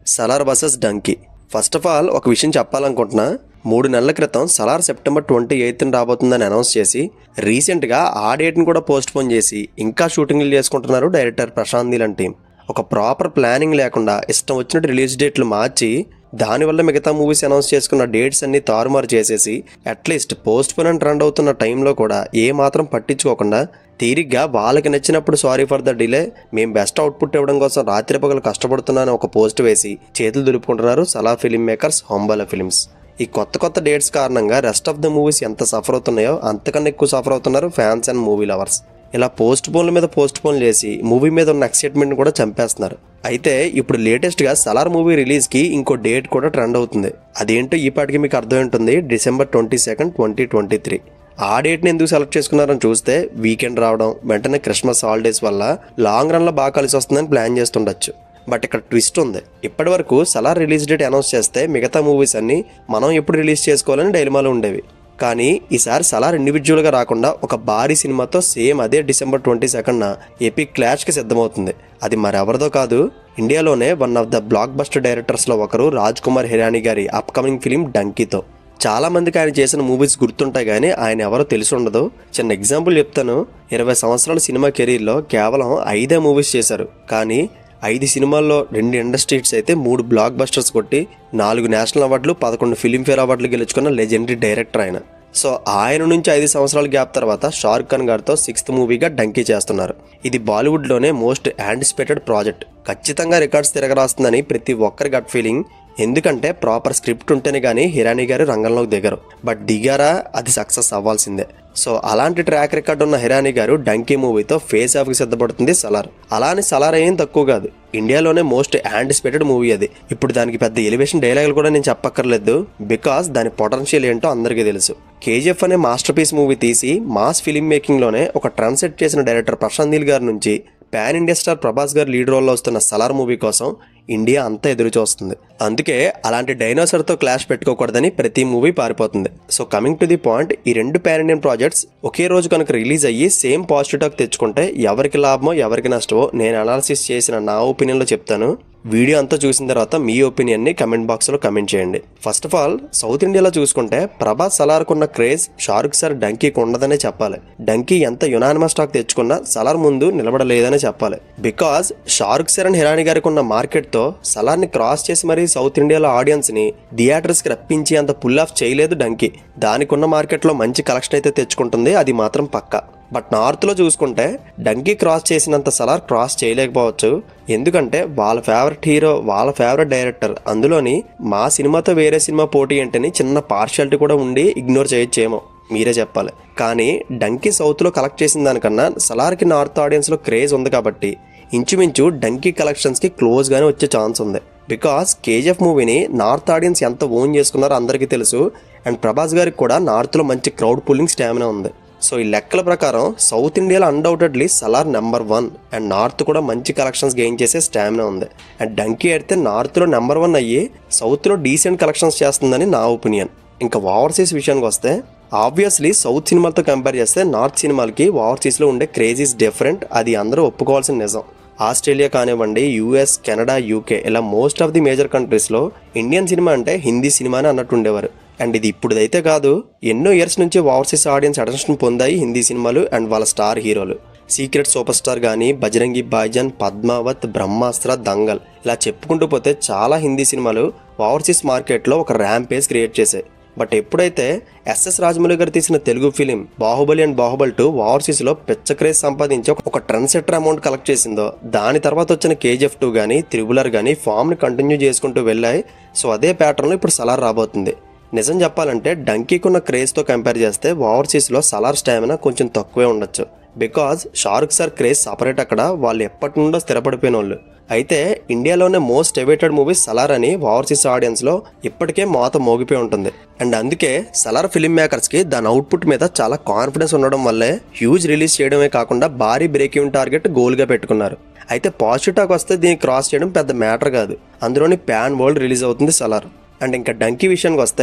Salaar versus Dunki first of all ఒక విషయం చెప్పాలనుకుంటున్నా మూడు నెలల క్రితం సలార్ సెప్టెంబర్ ట్వంటీ ఎయిత్ని రాబోతుందని అనౌన్స్ చేసి రీసెంట్గా ఆ డేట్ని కూడా పోస్ట్ పోన్ చేసి ఇంకా షూటింగ్లు చేసుకుంటున్నారు director Prashanth Neel and team ఒక ప్రాపర్ ప్లానింగ్ లేకుండా ఇష్టం వచ్చినట్టు రిలీజ్ డేట్లు మార్చి దానివల్ల మిగతా మూవీస్ అనౌన్స్ చేసుకున్న డేట్స్ అన్ని తారుమారు చేసేసి అట్లీస్ట్ పోస్ట్ పోన్ అని ట్రెండ్ అవుతున్న టైంలో కూడా ఏ మాత్రం పట్టించుకోకుండా తీరిగ్గా వాళ్ళకి నచ్చినప్పుడు సారీ ఫర్ ద డిలే మేము బెస్ట్ అవుట్పుట్ ఇవ్వడం కోసం రాత్రి పగలు కష్టపడుతున్నాను ఒక పోస్ట్ వేసి చేతులు దులుపుకుంటున్నారు Salaar film makers Hombale films ఈ కొత్త కొత్త డేట్స్ కారణంగా రెస్ట్ ఆఫ్ ద మూవీస్ ఎంత సఫర్ అవుతున్నాయో అంతకన్నా ఎక్కువ సఫర్ అవుతున్నారు ఫ్యాన్స్ అండ్ మూవీ లవర్స్ ఇలా పోస్ట్ పోన్ల మీద పోస్ట్ పోన్ చేసి మూవీ మీద ఉన్న ఎక్సైట్మెంట్ కూడా చంపేస్తున్నారు అయితే ఇప్పుడు లేటెస్ట్గా సలార్ మూవీ రిలీజ్కి ఇంకో డేట్ కూడా ట్రెండ్ అవుతుంది అదేంటో ఈ పాటికి మీకు అర్థం ఉంటుంది December twenty second twenty twenty three ఆ డేట్ని ఎందుకు సెలెక్ట్ చేసుకున్నారని చూస్తే వీకెండ్ రావడం వెంటనే క్రిస్మస్ హాలిడేస్ వల్ల లాంగ్ రన్లో బాగా కలిసి వస్తుందని ప్లాన్ చేస్తుండొచ్చు బట్ ఇక్కడ ట్విస్ట్ ఉంది ఇప్పటి వరకు సలార్ రిలీజ్ డేట్ అనౌన్స్ చేస్తే మిగతా మూవీస్ అన్ని మనం ఎప్పుడు రిలీజ్ చేసుకోవాలని డైలమాలో ఉండేవి కానీ ఈసారి సలార్ ఇండివిజువల్గా రాకుండా ఒక భారీ సినిమాతో సేమ్ అదే డిసెంబర్ ట్వంటీ సెకండ్న ఎపిక్ క్లాష్కి సిద్ధమవుతుంది అది మరెవరిదో కాదు ఇండియాలోనే one of the blockbuster డైరెక్టర్స్లో ఒకరు రాజ్ కుమార్ హిరానీ గారి అప్కమింగ్ ఫిలిం డంకీతో చాలా మందికి ఆయన చేసిన మూవీస్ గుర్తుంటాయి కానీ ఆయన ఎవరో తెలిసి ఉండదు చిన్న ఎగ్జాంపుల్ చెప్తాను ఇరవై సంవత్సరాల సినిమా కెరీర్లో కేవలం ఐదే మూవీస్ చేశారు కానీ ఐదు సినిమాల్లో రెండు ఇండస్ట్రీస్ అయితే మూడు బ్లాక్ బస్టర్స్ కొట్టి నాలుగు నేషనల్ అవార్డులు పదకొండు ఫిలింఫేర్ అవార్డులు గెలుచుకున్న లెజెండరీ డైరెక్టర్ ఆయన సో ఆయన నుంచి ఐదు సంవత్సరాల గ్యాప్ తర్వాత షారుఖ్ ఖాన్ గారితో సిక్స్త్ మూవీగా డంకీ చేస్తున్నారు ఇది బాలీవుడ్లోనే మోస్ట్ యాంటిసిపేటెడ్ ప్రాజెక్ట్ ఖచ్చితంగా రికార్డ్స్ తిరగరాస్తుందని ప్రతి ఒక్కరి గట్ ఫీలింగ్ ఎందుకంటే ప్రాపర్ స్క్రిప్ట్ ఉంటేనే కానీ హిరానీ గారు రంగంలోకి దిగరు బట్ దిగారా అది సక్సెస్ అవ్వాల్సిందే సో అలాంటి ట్రాక్ రికార్డ్ ఉన్న హిరానీ గారు డంకీ మూవీతో ఫేస్ ఆఫ్కి సిద్ధపడుతుంది సలార్ అలానే సలార్ ఏం తక్కువ కాదు ఇండియాలోనే మోస్ట్ యాంటిసిపేటెడ్ మూవీ అది ఇప్పుడు దానికి పెద్ద ఎలివేషన్ డైలాగులు కూడా నేను చెప్పక్కర్లేదు బికాస్ దాని పొటెన్షియల్ ఏంటో అందరికీ తెలుసు కేజీఎఫ్ అనే మాస్టర్ పీస్ మూవీ తీసి మాస్ ఫిలిం మేకింగ్లోనే ఒక ట్రెండ్ సెట్ చేసిన డైరెక్టర్ ప్రశాంత్ నీల్ గారి నుంచి పాన్ ఇండియా స్టార్ ప్రభాస్ గారు లీడ్ రోల్లో వస్తున్న సలార్ మూవీ కోసం ఇండియా అంతా ఎదురు చూస్తుంది అందుకే అలాంటి డైనోసర్తో క్లాష్ పెట్టుకోకూడదని ప్రతి మూవీ పారిపోతుంది so coming to the point ఈ రెండు పాన్ ఇండియన్ ప్రాజెక్ట్స్ ఒకే రోజు కనుక రిలీజ్ అయ్యి సేమ్ పాజిటివ్ టాక్ తెచ్చుకుంటే ఎవరికి లాభమో ఎవరికి నష్టమో నేను అనాలిసిస్ చేసిన నా ఒపీనియన్లో చెప్తాను వీడియో అంతా చూసిన తర్వాత మీ ఒపీనియన్ని కమెంట్ బాక్స్లో కమెంట్ చేయండి ఫస్ట్ ఆఫ్ ఆల్ సౌత్ ఇండియాలో చూసుకుంటే ప్రభాస్ సలార్కున్న క్రేజ్ షారుఖ్ సార్ డంకీకి ఉండదనే చెప్పాలి డంకీ ఎంత యునానిమస్ స్టాక్ తెచ్చుకున్నా సలార్ ముందు నిలబడలేదనే చెప్పాలి because Shahrukh sir and Hirani గారికి ఉన్న మార్కెట్తో సలార్ని క్రాస్ చేసి మరీ సౌత్ ఇండియాలో ఆడియన్స్ని థియేటర్స్కి రప్పించి అంత పుల్ ఆఫ్ చేయలేదు డంకీ దానికి ఉన్న మార్కెట్లో మంచి కలెక్షన్ అయితే తెచ్చుకుంటుంది అది మాత్రం పక్కా బట్ నార్త్లో చూసుకుంటే డంకీ క్రాస్ చేసినంత సలార్ క్రాస్ చేయలేకపోవచ్చు ఎందుకంటే వాళ్ళ ఫేవరెట్ హీరో వాళ్ళ ఫేవరెట్ డైరెక్టర్ అందులోని మా సినిమాతో వేరే సినిమా పోటీ ఏంటని చిన్న పార్షియాలిటీ కూడా ఉండి ఇగ్నోర్ చేయొచ్చేమో మీరే చెప్పాలి కానీ డంకీ సౌత్లో కలెక్ట్ చేసిన దానికన్నా సలార్కి నార్త్ ఆడియన్స్లో క్రేజ్ ఉంది కాబట్టి ఇంచుమించు డంకీ కలెక్షన్స్కి క్లోజ్గానే వచ్చే ఛాన్స్ ఉంది బికాస్ కేజీఎఫ్ మూవీని నార్త్ ఆడియన్స్ ఎంత ఓన్ చేసుకున్నారో అందరికీ తెలుసు అండ్ ప్రభాస్ గారికి కూడా నార్త్లో మంచి క్రౌడ్ పుల్లింగ్ స్టామినా ఉంది సో ఈ లెక్కల ప్రకారం సౌత్ ఇండియాలో undoubtedly Salaar number one and north కూడా మంచి కలెక్షన్స్ గెయిన్ చేసే స్టామినా ఉంది అండ్ డంకీ అయితే నార్త్లో నెంబర్ వన్ అయ్యి సౌత్లో డీసెంట్ కలెక్షన్స్ చేస్తుందని నా ఒపీనియన్ ఇంకా ఓవర్సీస్ విషయానికి వస్తే ఆబ్వియస్లీ సౌత్ సినిమాలతో కంపేర్ చేస్తే నార్త్ సినిమాలకి ఓవర్సీస్లో ఉండే క్రేజ్ ఈస్ డిఫరెంట్ అది అందరూ ఒప్పుకోవాల్సిన నిజం ఆస్ట్రేలియా కానివ్వండి యూఎస్ కెనడా యూకే ఇలా మోస్ట్ ఆఫ్ ది మేజర్ కంట్రీస్లో ఇండియన్ సినిమా అంటే హిందీ సినిమానే అన్నట్టు ఉండేవారు అండ్ ఇది ఇప్పుడుదైతే కాదు ఎన్నో ఇయర్స్ నుంచి ఓవర్సీస్ ఆడియన్స్ అటెన్షన్ పొందాయి హిందీ సినిమాలు అండ్ వాళ్ళ స్టార్ హీరోలు సీక్రెట్ సూపర్ స్టార్ కానీ బజరంగి బాయ్జాన్ పద్మావత్ బ్రహ్మాస్త్ర దంగల్ ఇలా చెప్పుకుంటూ పోతే చాలా హిందీ సినిమాలు ఓవర్సీస్ మార్కెట్లో ఒక ర్యాంపేజ్ క్రియేట్ చేశాయి బట్ ఎప్పుడైతే ఎస్ఎస్ రాజమౌళి గారు తీసిన Telugu film Baahubali and Baahubali two ఓవర్సీస్లో పెచ్చ క్రేజ్ సంపాదించి ఒక ట్రెండ్ సెటర్ అమౌంట్ కలెక్ట్ చేసిందో దాని తర్వాత వచ్చిన కేజీఎఫ్ టూ కానీ త్రిబులర్ కానీ ఫామ్ని కంటిన్యూ చేసుకుంటూ వెళ్ళాయి సో అదే ప్యాటర్న్లో ఇప్పుడు సలార్ రాబోతుంది నిజం చెప్పాలంటే డంకీకున్న క్రేజ్తో కంపేర్ చేస్తే ఓవర్సీస్లో సలార్ స్టామినా కొంచెం తక్కువే ఉండొచ్చు because Shahrukh sir craze separate అక్కడ వాళ్ళు ఎప్పటి నుండో స్థిరపడిపోయిన వాళ్ళు అయితే ఇండియాలోనే మోస్ట్ ఎవైటెడ్ మూవీ సలార్ అని ఓవర్సీస్ ఆడియన్స్లో ఇప్పటికే మోత మోగిపోయి ఉంటుంది అండ్ అందుకే సలార్ ఫిల్మ్ మేకర్స్కి దాని అవుట్పుట్ మీద చాలా కాన్ఫిడెన్స్ ఉండడం వల్లే హ్యూజ్ రిలీజ్ చేయడమే కాకుండా భారీ బ్రేక్ ఈవెన్ టార్గెట్ గోల్గా పెట్టుకున్నారు అయితే పాజిటివ్ టాక్ వస్తే దీన్ని క్రాస్ చేయడం పెద్ద మ్యాటర్ కాదు అందులోని ప్యాన్ వరల్డ్ రిలీజ్ అవుతుంది సలార్ అండ్ ఇంకా డంకీ విషయానికి వస్తే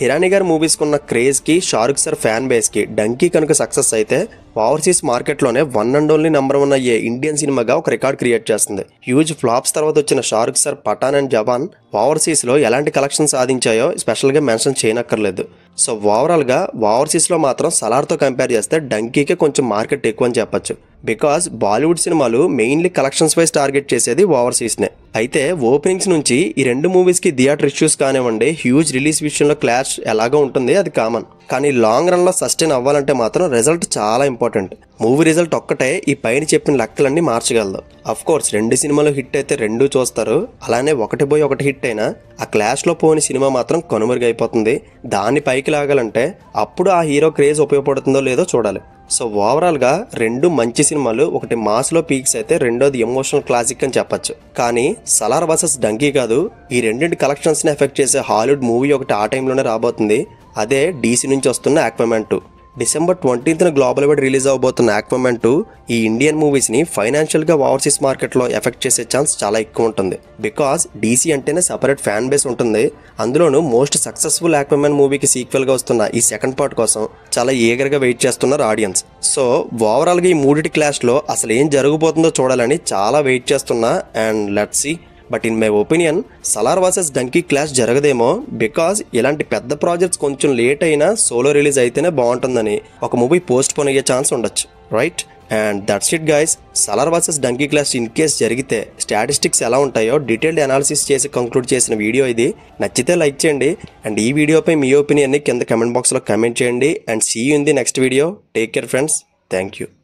హిరానీ గారి మూవీస్కి ఉన్న క్రేజ్కి షారుఖ్ సార్ ఫ్యాన్ బేస్కి డంకీ కనుక సక్సెస్ అయితే ఓవర్సీస్ మార్కెట్లోనే one and only number one అయ్యే ఇండియన్ సినిమాగా ఒక రికార్డ్ క్రియేట్ చేస్తుంది హ్యూజ్ ఫ్లాప్స్ తర్వాత వచ్చిన షారుఖ్ సార్ పఠాన్ అండ్ జవాన్ ఓవర్సీస్లో ఎలాంటి కలెక్షన్ సాధించాయో స్పెషల్గా మెన్షన్ చేయనక్కర్లేదు సో ఓవరాల్గా ఓవర్సీస్లో మాత్రం సలార్తో కంపేర్ చేస్తే డంకీకే కొంచెం మార్కెట్ ఎక్కువ అని చెప్పొచ్చు బికాస్ బాలీవుడ్ సినిమాలు మెయిన్లీ కలెక్షన్స్ వైజ్ టార్గెట్ చేసేది ఓవర్సీస్నే అయితే ఓపెనింగ్స్ నుంచి ఈ రెండు మూవీస్కి థియేటర్ ఇష్యూస్ కానివ్వండి హ్యూజ్ రిలీజ్ విషయంలో క్లాష్ ఎలాగో ఉంటుంది అది కామన్ కానీ లాంగ్ రన్లో సస్టైన్ అవ్వాలంటే మాత్రం రిజల్ట్ చాలా ఇంపార్టెంట్ మూవీ రిజల్ట్ ఒక్కటే ఈ పైన చెప్పిన లెక్కలన్నీ మార్చగలదు అఫ్ కోర్స్ రెండు సినిమాలు హిట్ అయితే రెండు చూస్తారు అలానే ఒకటి పోయి ఒకటి హిట్ అయినా ఆ క్లాష్లో పోని సినిమా మాత్రం కనుమరుగైపోతుంది దాన్ని పైకి లాగాలంటే అప్పుడు ఆ హీరో క్రేజ్ ఉపయోగపడుతుందో లేదో చూడాలి సో ఓవరాల్గా రెండు మంచి సినిమాలు ఒకటి మాస్లో పీక్స్ అయితే రెండోది ఎమోషనల్ క్లాసిక్ అని చెప్పొచ్చు కానీ సలార్ వర్సెస్ డంకీ కాదు ఈ రెండింటి కలెక్షన్స్ని ఎఫెక్ట్ చేసే హాలీవుడ్ మూవీ ఒకటి ఆ టైంలోనే రాబోతుంది అదే డీసీ నుంచి వస్తున్న యాక్వమెన్ టూ డిసెంబర్ ట్వంటీన్త్న గ్లోబల్ వైడ్ రిలీజ్ అవబోతున్న యాక్వమెన్ టూ ఈ ఇండియన్ మూవీస్ని ఫైనాన్షియల్గా ఓవర్సీస్ మార్కెట్లో ఎఫెక్ట్ చేసే ఛాన్స్ చాలా ఎక్కువ ఉంటుంది బికాస్ డీసీ అంటేనే సపరేట్ ఫ్యాన్ బేస్ ఉంటుంది అందులోనూ మోస్ట్ సక్సెస్ఫుల్ యాక్వమెన్ మూవీకి సీక్వెల్గా వస్తున్న ఈ సెకండ్ పార్ట్ కోసం చాలా ఈగర్గా వెయిట్ చేస్తున్నారు ఆడియన్స్ సో ఓవరాల్గా ఈ మూడిటి క్లాష్లో అసలు ఏం జరగబోతుందో చూడాలని చాలా వెయిట్ చేస్తున్నా and let see but in my opinion Salaar versus Dunki clash జరగదేమో బికాజ్ ఇలాంటి పెద్ద ప్రాజెక్ట్స్ కొంచెం లేట్ అయినా సోలో రిలీజ్ అయితేనే బాగుంటుందని ఒక మూవీ పోస్ట్ పోన్ అయ్యే ఛాన్స్ ఉండొచ్చు right and that's it guys Salaar versus Dunki clash in case జరిగితే స్టాటిస్టిక్స్ ఎలా ఉంటాయో డీటెయిల్డ్ అనాలిసిస్ చేసి కంక్లూడ్ చేసిన వీడియో ఇది నచ్చితే లైక్ చేయండి అండ్ ఈ వీడియోపై మీ ఒపీనియన్ని కింద కమెంట్ బాక్స్లో కమెంట్ చేయండి and see in the next video take care friends thank you